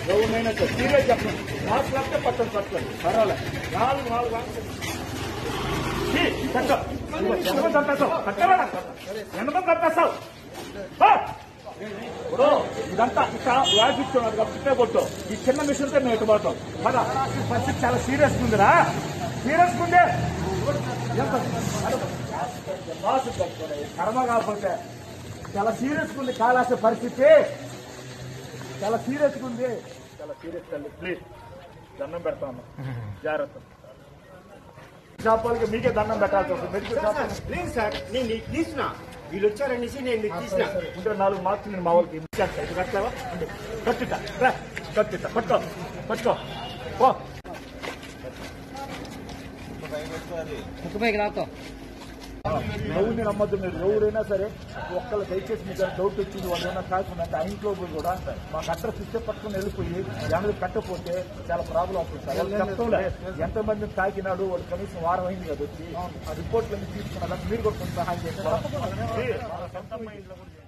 ఎవరినైనా సరే సీరియస్ చెప్పండి నాలుగు లక్షలు పట్టండి పట్టండి పర్వాలేదు నాలుగు నాలుగు వాంఛలు. ఛీ, కట్ట. ఇదిగో, ఎంతమంది కట్టేస్తావు కట్టరా ఎంతమంది కట్టేస్తావు ఆ! ఇప్పుడు ఇదంతా ఇట్లా వ్యాధి ఇస్తున్నాడు కాబట్టి ఇట్టే కొట్టు ఈ చిన్న మిషన్ తో నేను ఎట్టుబడతాం పద ఈ పరిస్థితి చాలా సీరియస్ ఉందిరా సీరియస్ ఉందే ఎంత? బాసు పెట్టుకోండి. కర్మ కాకపోతే చాలా సీరియస్ ఉంది కాలాసే పరిస్థితి చాలా సీరియస్ ఉంది చాలా సీరియస్ తల్లి ప్లీజ్ దండం పెడతాను జాగ్రత్త షాప్ వాళ్ళకి మీకే దండం పెట్టాల్సి వస్తుంది మెడికల్ షాప్ వాళ్ళకి ప్లీజ్ సార్ నేను నీకు తీసిన వీళ్ళు వచ్చారనేసి నేను నీకు తీసిన ఉంటే నాలుగు మార్క్స్ నేను మా వాళ్ళకి ఇచ్చాను ఇది కట్టావా అంటే కట్టిట రా కట్టిట పట్టుకో పట్టుకో పో ముక్కుపైకి రాకో ఎవరిని నమ్మద్దు మీరు ఎవరైనా సరే ఒక్కళ్ళు దయచేసి మీకు ఏమైనా డౌట్ వచ్చింది వాళ్ళు ఏమైనా కాకుండా ఆ ఇంట్లో పోయి కూడా మాకు అడ్రస్ ఇస్తే పట్టుకుని వెళ్ళిపోయి ఏమైనా పెట్టకపోతే చాలా ప్రాబ్లం అవుతుంది సార్ వాళ్ళు చెప్తాంలే ఎంతమందిని తాకినాడు వాడు కనీసం వారం అయింది కదా వచ్చి ఆ రిపోర్ట్లన్నీ తీసుకున్నా మీరు కూడా కొంచెం సహాయం చేస్తారు